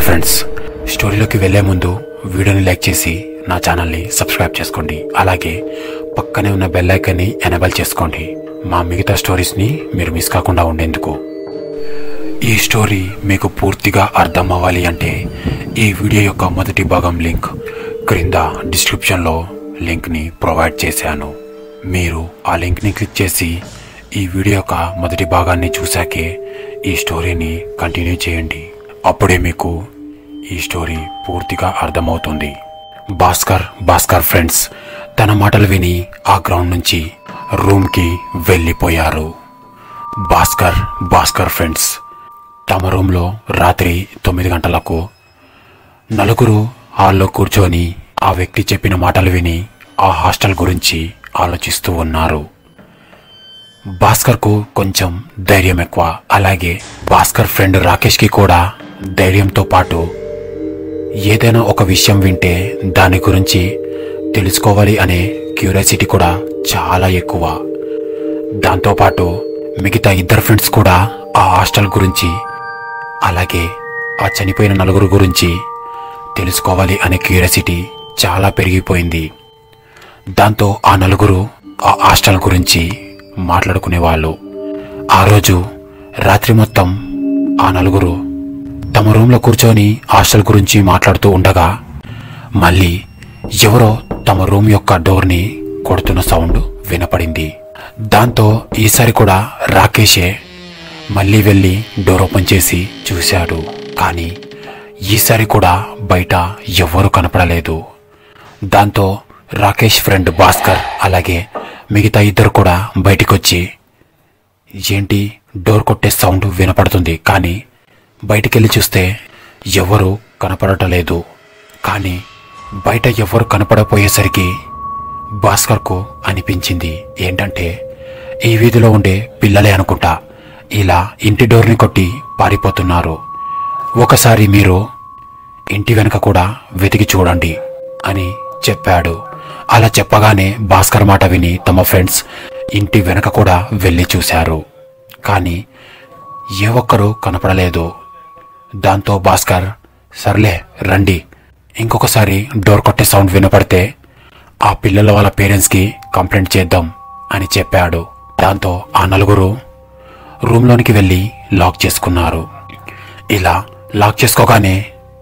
friends స్టోరీలోకి వెళ్లే ముందు వీడియోని లైక్ చేసి నా ఛానల్ని సబ్స్క్రైబ్ చేసుకోండి అలాగే పక్కనే ఉన్న బెల్ ఐకాన్ని ఎనేబుల్ చేసుకోండి మా మిగతా స్టోరీస్ని మీరు మిస్ కాకుండా ఉండేందుకు ఈ స్టోరీ మీకు పూర్తిగా అర్థం అవ్వాలి అంటే ఈ వీడియో యొక్క మొదటి భాగం లింక్ క్రింద డిస్క్రిప్షన్లో లింక్ని ప్రొవైడ్ చేశాను మీరు ఆ లింక్ని క్లిక్ చేసి ఈ వీడియో యొక్క మొదటి భాగాన్ని చూశాకే ఈ స్టోరీని కంటిన్యూ చేయండి అప్పుడే మీకు ఈ స్టోరీ పూర్తిగా అర్థమవుతుంది భాస్కర్ భాస్కర్ ఫ్రెండ్స్ తన మాటలు విని ఆ గ్రౌండ్ నుంచి రూమ్కి వెళ్ళిపోయారు భాస్కర్ భాస్కర్ ఫ్రెండ్స్ తమ రూమ్లో రాత్రి తొమ్మిది గంటలకు నలుగురు హాల్లో కూర్చొని ఆ వ్యక్తి చెప్పిన మాటలు విని ఆ హాస్టల్ గురించి ఆలోచిస్తూ ఉన్నారు భాస్కర్కు కొంచెం ధైర్యం ఎక్కువ అలాగే భాస్కర్ ఫ్రెండ్ రాకేష్కి కూడా ధైర్యంతో పాటు ఏదైనా ఒక విషయం వింటే దాని గురించి తెలుసుకోవాలి అనే క్యూరియాసిటీ కూడా చాలా ఎక్కువ దాంతోపాటు మిగతా ఇద్దరు ఫ్రెండ్స్ కూడా ఆ హాస్టల్ గురించి అలాగే ఆ చనిపోయిన నలుగురు గురించి తెలుసుకోవాలి అనే క్యూరియాసిటీ చాలా పెరిగిపోయింది దాంతో ఆ నలుగురు ఆ హాస్టల్ గురించి మాట్లాడుకునేవాళ్ళు ఆ రోజు రాత్రి మొత్తం ఆ నలుగురు తమ రూమ్లో కూర్చొని హాస్టల్ గురించి మాట్లాడుతూ ఉండగా మళ్ళీ ఎవరో తమ రూమ్ యొక్క డోర్ని కొడుతున్న సౌండ్ వినపడింది దాంతో ఈసారి కూడా రాకేషే మళ్ళీ వెళ్ళి డోర్ ఓపెన్ చేసి చూశాడు కానీ ఈసారి కూడా బయట ఎవ్వరూ కనపడలేదు దాంతో రాకేష్ ఫ్రెండ్ భాస్కర్ అలాగే మిగతా ఇద్దరు కూడా బయటికొచ్చి ఏంటి డోర్ కొట్టే సౌండ్ వినపడుతుంది కానీ బయటికెళ్ళి చూస్తే ఎవరు కనపడటలేదు కానీ బయట ఎవరు కనపడపోయేసరికి భాస్కర్కు అనిపించింది ఏంటంటే ఈ వీధిలో ఉండే పిల్లలే అనుకుంటా ఇలా ఇంటి డోర్ని కొట్టి పారిపోతున్నారు ఒకసారి మీరు ఇంటి వెనక కూడా వెతికి చూడండి అని చెప్పాడు అలా చెప్పగానే భాస్కర్ మాట విని తమ ఫ్రెండ్స్ ఇంటి వెనక కూడా వెళ్ళి చూశారు కానీ ఏ ఒక్కరూ కనపడలేదు దాంతో భాస్కర్ సర్లే రండి ఇంకొకసారి డోర్ కొట్టే సౌండ్ వినపడితే ఆ పిల్లల వాళ్ళ పేరెంట్స్కి కంప్లైంట్ చేద్దాం అని చెప్పాడు దాంతో ఆ నలుగురు రూమ్లోనికి వెళ్ళి లాక్ చేసుకున్నారు ఇలా లాక్ చేసుకోగానే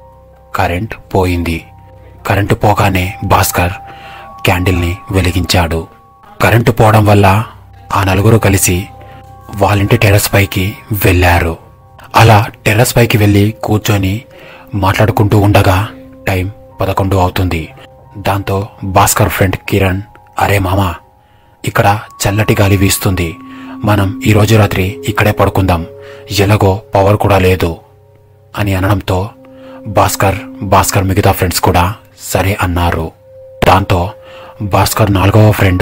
కరెంట్ పోయింది కరెంటు పోగానే భాస్కర్ క్యాండిల్ని వెలిగించాడు కరెంటు పోవడం వల్ల ఆ నలుగురు కలిసి వాళ్ళింటి టెర్రస్ పైకి వెళ్ళారు అలా టెర్రస్ పైకి వెళ్ళి కూర్చొని మాట్లాడుకుంటూ ఉండగా టైం పదకొండు అవుతుంది దాంతో భాస్కర్ ఫ్రెండ్ కిరణ్ అరే మామా ఇక్కడ చల్లటి గాలి వీస్తుంది మనం ఈ రోజు రాత్రి ఇక్కడే పడుకుందాం ఎలాగో పవర్ కూడా లేదు అని అనడంతో భాస్కర్ భాస్కర్ మిగతా ఫ్రెండ్స్ కూడా సరే అన్నారు దాంతో భాస్కర్ నాలుగవ ఫ్రెండ్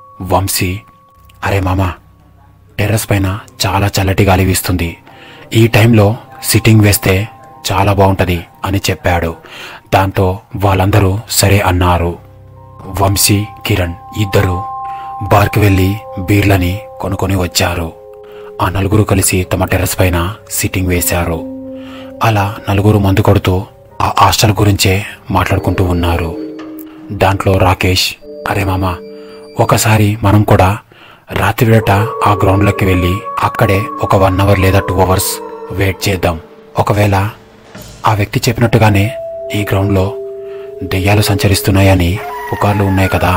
వంశీ అరే మామా టెర్రస్ పైన చాలా చల్లటి గాలి వీస్తుంది ఈ టైంలో సిట్టింగ్ వేస్తే చాలా బాగుంటది అని చెప్పాడు దాంతో వాళ్ళందరూ సరే అన్నారు వంశీ కిరణ్ ఇద్దరు బార్కి వెళ్ళి బీర్లని కొనుక్కొని వచ్చారు ఆ నలుగురు కలిసి తమ టెర్రస్ పైన సిట్టింగ్ వేశారు అలా నలుగురు మందు కొడుతూ ఆ హాస్టల్ గురించే మాట్లాడుకుంటూ ఉన్నారు దాంట్లో రాకేష్ అరే మామ ఒకసారి మనం కూడా రాత్రి వేట ఆ గ్రౌండ్లోకి వెళ్ళి అక్కడే ఒక వన్ అవర్ లేదా టూ అవర్స్ వెయిట్ చేద్దాం ఒకవేళ ఆ వ్యక్తి చెప్పినట్టుగానే ఈ గ్రౌండ్లో దెయ్యాలు సంచరిస్తున్నాయని పుకార్లు ఉన్నాయి కదా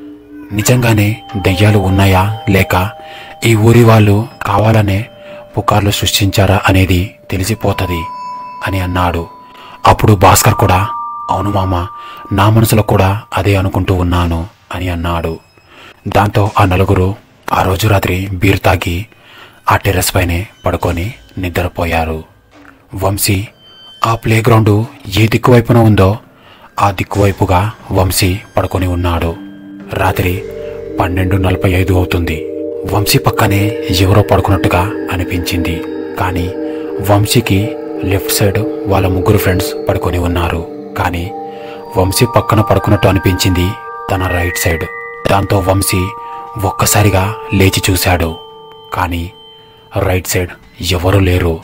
నిజంగానే దెయ్యాలు ఉన్నాయా లేక ఈ ఊరి వాళ్ళు కావాలనే పుకార్లు సృష్టించారా అనేది తెలిసిపోతుంది అని అన్నాడు అప్పుడు భాస్కర్ కూడా అవును మామ నా మనసులో కూడా అదే అనుకుంటూ ఉన్నాను అని అన్నాడు దాంతో ఆ నలుగురు ఆ రోజు రాత్రి బీర్ తాగి ఆ టెర్రస్ పైనే పడుకొని నిద్రపోయారు వంశీ ఆ ప్లే గ్రౌండ్ ఏ దిక్కువైపున ఉందో ఆ దిక్కువైపుగా వంశీ పడుకొని ఉన్నాడు రాత్రి పన్నెండు నలభై ఐదు అవుతుంది వంశీ పక్కనే ఎవరో పడుకున్నట్టుగా అనిపించింది కానీ వంశీకి లెఫ్ట్ సైడ్ వాళ్ళ ముగ్గురు ఫ్రెండ్స్ పడుకొని ఉన్నారు కానీ వంశీ పక్కన పడుకున్నట్టు అనిపించింది తన రైట్ సైడ్ దాంతో వంశీ ఒక్కసారిగా లేచి చూశాడు కానీ రైట్ సైడ్ ఎవరూ లేరు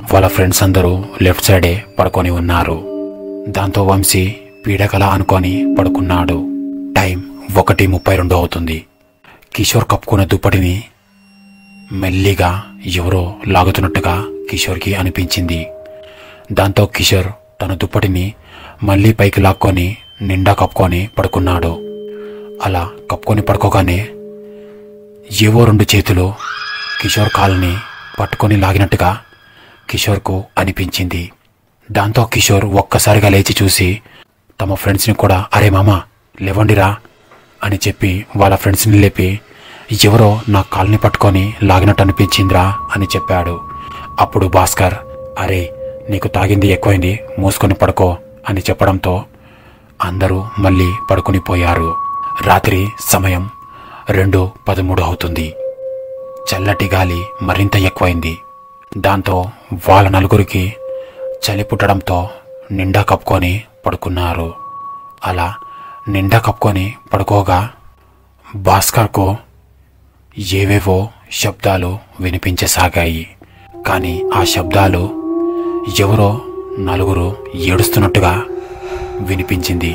వాళ్ళ ఫ్రెండ్స్ అందరూ లెఫ్ట్ సైడే పడుకొని ఉన్నారు దాంతో వంశీ పీడకల అనుకొని పడుకున్నాడు టైం ఒకటి ముప్పై రెండు అవుతుంది కిషోర్ కప్పుకున్న దుప్పటిని మెల్లిగా ఎవరో లాగుతున్నట్టుగా కిషోర్కి అనిపించింది దాంతో కిషోర్ తన దుప్పటిని మళ్ళీ పైకి లాక్కొని నిండా కప్పుకొని పడుకున్నాడు అలా కప్పుకొని పడుకోగానే ఏవో రెండు చేతులు కిషోర్ కాల్ని పట్టుకొని లాగినట్టుగా కిషోర్కు అనిపించింది దాంతో కిషోర్ ఒక్కసారిగా లేచి చూసి తమ ఫ్రెండ్స్ని కూడా అరే మామ లేవండిరా అని చెప్పి వాళ్ళ ఫ్రెండ్స్ని లేపి ఎవరో నా కాల్ని పట్టుకొని లాగినట్టు అనిపించిందిరా అని చెప్పాడు అప్పుడు భాస్కర్ అరే నీకు తాగింది ఎక్కువైంది మూసుకొని పడుకో అని చెప్పడంతో అందరూ మళ్ళీ పడుకుని పోయారు రాత్రి సమయం రెండు పదమూడు అవుతుంది చల్లటి గాలి మరింత ఎక్కువైంది దాంతో వాళ్ళ నలుగురికి చలి పుట్టడంతో నిండా కప్పుకొని పడుకున్నారు అలా నిండా కప్పుకొని పడుకోగా భాస్కర్కు ఏవేవో శబ్దాలు వినిపించసాగాయి కానీ ఆ శబ్దాలు ఎవరో నలుగురు ఏడుస్తున్నట్టుగా వినిపించింది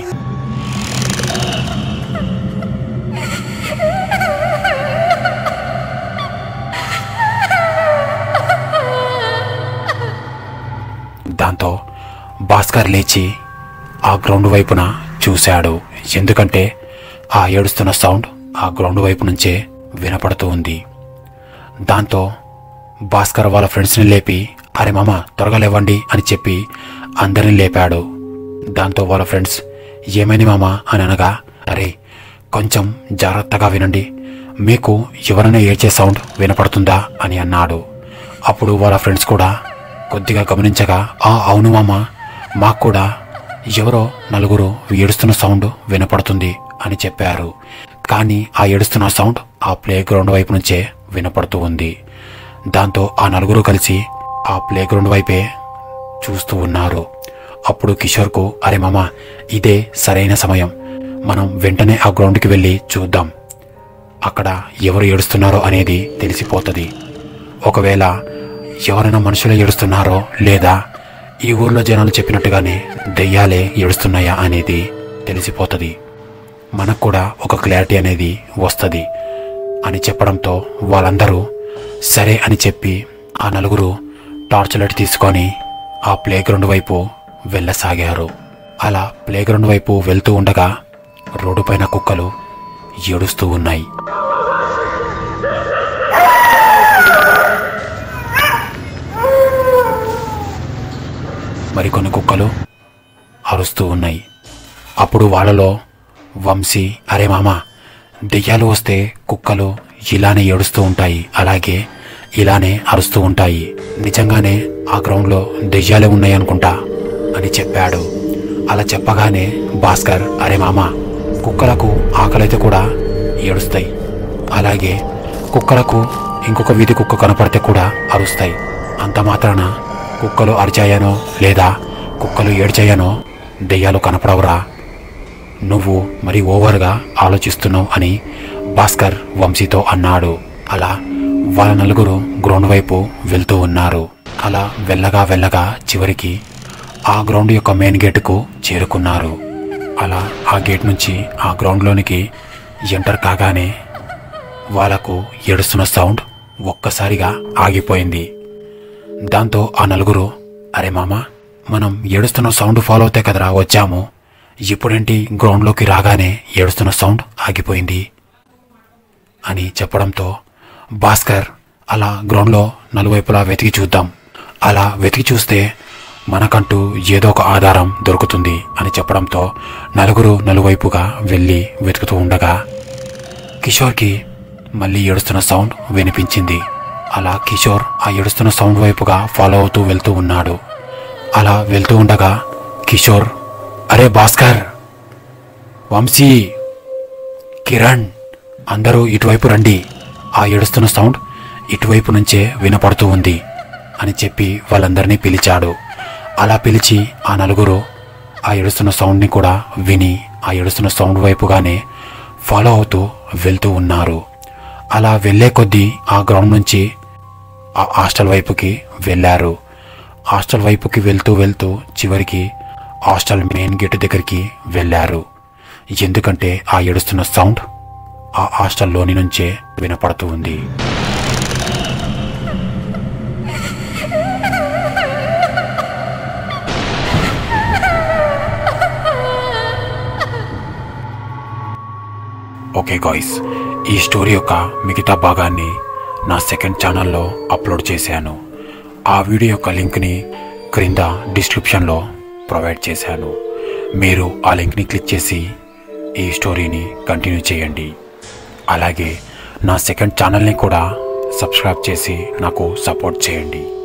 దాంతో భాస్కర్ లేచి ఆ గ్రౌండ్ వైపున చూశాడు ఎందుకంటే ఆ ఏడుస్తున్న సౌండ్ ఆ గ్రౌండ్ వైపు నుంచే వినపడుతూ ఉంది దాంతో భాస్కర్ వాళ్ళ ఫ్రెండ్స్ని లేపి అరే మామ త్వరగా లేవండి అని చెప్పి అందరిని లేపాడు దాంతో వాళ్ళ ఫ్రెండ్స్ ఏమైంది మామ అని అనగా అరే కొంచెం జాగ్రత్తగా వినండి మీకు ఎవరైనా ఏడ్చే సౌండ్ వినపడుతుందా అని అన్నాడు అప్పుడు వాళ్ళ ఫ్రెండ్స్ కూడా కొద్దిగా గమనించగా ఆ అవును మామ మాకు కూడా ఎవరో నలుగురు ఏడుస్తున్న సౌండ్ వినపడుతుంది అని చెప్పారు కానీ ఆ ఏడుస్తున్న సౌండ్ ఆ ప్లే గ్రౌండ్ వైపు నుంచే వినపడుతూ ఉంది దాంతో ఆ నలుగురు కలిసి ఆ ప్లే గ్రౌండ్ వైపే చూస్తూ ఉన్నారు అప్పుడు కిషోర్కు అరే మామ ఇదే సరైన సమయం మనం వెంటనే ఆ గ్రౌండ్కి వెళ్ళి చూద్దాం అక్కడ ఎవరు ఏడుస్తున్నారో అనేది తెలిసిపోతుంది ఒకవేళ ఎవరైనా మనుషులు ఏడుస్తున్నారో లేదా ఈ ఊర్లో జనాలు చెప్పినట్టుగానే దెయ్యాలే ఏడుస్తున్నాయా అనేది తెలిసిపోతుంది మనకు కూడా ఒక క్లారిటీ అనేది వస్తుంది అని చెప్పడంతో వాళ్ళందరూ సరే అని చెప్పి ఆ నలుగురు టార్చ్ లైట్ తీసుకొని ఆ ప్లే గ్రౌండ్ వైపు వెళ్ళసాగారు అలా ప్లే గ్రౌండ్ వైపు వెళ్తూ ఉండగా రోడ్డు పైన కుక్కలు ఏడుస్తూ ఉన్నాయి మరికొన్ని కుక్కలు అరుస్తూ ఉన్నాయి అప్పుడు వాళ్ళలో వంశీ అరే మామ దెయ్యాలు వస్తే కుక్కలు ఇలానే ఏడుస్తూ ఉంటాయి అలాగే ఇలానే అరుస్తూ ఉంటాయి నిజంగానే ఆ గ్రౌండ్లో దెయ్యాలే ఉన్నాయి అనుకుంటా అని చెప్పాడు అలా చెప్పగానే భాస్కర్ అరే మామ కుక్కలకు ఆకలైతే కూడా ఏడుస్తాయి అలాగే కుక్కలకు ఇంకొక వీధి కుక్క కనపడితే కూడా అరుస్తాయి అంత మాత్రాన కుక్కలు అరిచాయనో లేదా కుక్కలు ఏడ్చాయనో దెయ్యాలు కనపడవురా నువ్వు మరి ఓవర్గా ఆలోచిస్తున్నావు అని భాస్కర్ వంశీతో అన్నాడు అలా వాళ్ళ నలుగురు గ్రౌండ్ వైపు వెళ్తూ ఉన్నారు అలా వెళ్ళగా వెళ్ళగా చివరికి ఆ గ్రౌండ్ యొక్క మెయిన్ గేటుకు చేరుకున్నారు అలా ఆ గేట్ నుంచి ఆ గ్రౌండ్లోనికి ఎంటర్ కాగానే వాళ్ళకు ఏడుస్తున్న సౌండ్ ఒక్కసారిగా ఆగిపోయింది దాంతో ఆ నలుగురు అరే మామ మనం ఏడుస్తున్న సౌండ్ ఫాలో అవుతే కదరా వచ్చాము ఇప్పుడేంటి గ్రౌండ్లోకి రాగానే ఏడుస్తున్న సౌండ్ ఆగిపోయింది అని చెప్పడంతో భాస్కర్ అలా గ్రౌండ్లో నలువైపులా వెతికి చూద్దాం అలా వెతికి చూస్తే మనకంటూ ఏదో ఒక ఆధారం దొరుకుతుంది అని చెప్పడంతో నలుగురు నలువైపుగా వెళ్ళి వెతుకుతూ ఉండగా కిషోర్కి మళ్ళీ ఏడుస్తున్న సౌండ్ వినిపించింది అలా కిషోర్ ఆ ఏడుస్తున్న సౌండ్ వైపుగా ఫాలో అవుతూ వెళ్తూ ఉన్నాడు అలా వెళ్తూ ఉండగా కిషోర్ అరే భాస్కర్ వంశీ కిరణ్ అందరూ ఇటువైపు రండి ఆ ఏడుస్తున్న సౌండ్ ఇటువైపు నుంచే వినపడుతూ ఉంది అని చెప్పి వాళ్ళందరినీ పిలిచాడు అలా పిలిచి ఆ నలుగురు ఆ ఏడుస్తున్న సౌండ్ని కూడా విని ఆ ఏడుస్తున్న సౌండ్ వైపుగానే ఫాలో అవుతూ వెళ్తూ ఉన్నారు అలా వెళ్ళే కొద్దీ ఆ గ్రౌండ్ నుంచి ఆ హాస్టల్ వైపుకి వెళ్ళారు హాస్టల్ వైపుకి వెళ్తూ వెళ్తూ చివరికి హాస్టల్ మెయిన్ గేట్ దగ్గరికి వెళ్ళారు ఎందుకంటే ఆ ఏడుస్తున్న సౌండ్ ఆ హాస్టల్లోని నుంచే వినపడుతూ ఉంది ఓకే గాయ్స్ ఈ స్టోరీ యొక్క మిగతా భాగాన్ని నా సెకండ్ ఛానల్లో అప్లోడ్ చేశాను ఆ వీడియో యొక్క లింక్ని క్రింద డిస్క్రిప్షన్లో ప్రొవైడ్ చేశాను మీరు ఆ లింక్ని క్లిక్ చేసి ఈ స్టోరీని కంటిన్యూ చేయండి అలాగే నా సెకండ్ ఛానల్ని కూడా సబ్స్క్రైబ్ చేసి నాకు సపోర్ట్ చేయండి